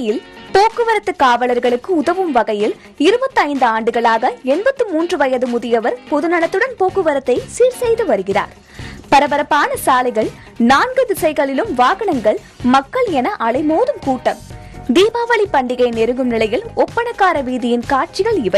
சென்னையில் போக்குவரத்து காவலர்களுக்கு உதவும் வகையில் 25 ஆண்டுகளாக எண்பத்து மூன்று வயது முதியவர் பொதுநலத்துடன் போக்குவரத்தை சீர் செய்து வருகிறார் பரபரப்பான சாலைகள் நான்கு திசைகளிலும் வாகனங்கள் மக்கள் என அலைமோதும் கூட்டம் தீபாவளி பண்டிகை நெருங்கும் நிலையில் ஒப்பனக்கார வீதியின் காட்சிகள் இவை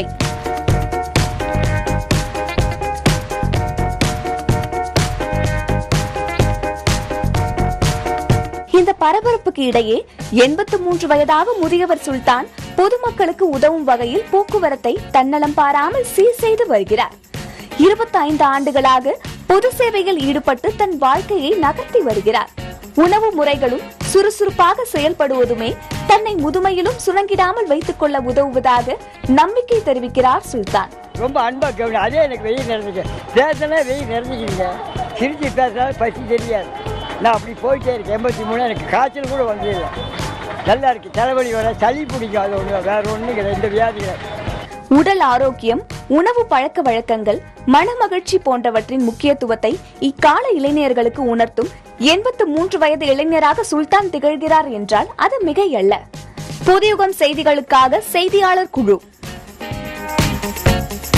இந்த பரபரப்புக்கு இடையே எண்பத்து மூன்று வயதாக முதியவர் சுல்தான் பொதுமக்களுக்கு உதவும் வகையில் போக்குவரத்தை தன்னலம் பாராமல் சீர் செய்து வருகிறார் 25 ஆண்டுகளாக பொது சேவையில் ஈடுபட்டு தன் வாழ்க்கையை நகர்த்தி வருகிறார் உணவு முறைகளும் சுறுசுறுப்பாக செயல்படுவதுமே தன்னை முதுமையிலும் சுணங்கிடாமல் வைத்துக் கொள்ள உதவுவதாக நம்பிக்கை தெரிவிக்கிறார் சுல்தான் ரொம்ப அன்பா கவனி அதே எனக்கு வெயில் நிறைஞ்சிக்க பேசினா வெயில் நிறைஞ்சிக்கிறீங்க சிரிச்சு பேசினா பசி தெரியாது நான் அப்படி போயிட்டே இருக்கேன் எண்பத்தி மூணு எனக்கு காய்ச்சல் கூட வந்ததில்லை நல்லா இருக்கு தலைவலி வர சளி பிடிக்கும் அது ஒன்று வேற ஒன்றும் கிடையாது இந்த வியாதி கிடையாது உடல் ஆரோக்கியம் உணவு பழக்க வழக்கங்கள் மனமகிழ்ச்சி போன்றவற்றின் முக்கியத்துவத்தை இக்கால இளைஞர்களுக்கு உணர்த்தும் எண்பத்து மூன்று வயது இளைஞராக சுல்தான் திகழ்கிறார் என்றால் அது மிகையல்ல புதியுகம் செய்திகளுக்காக செய்தியாளர் குழு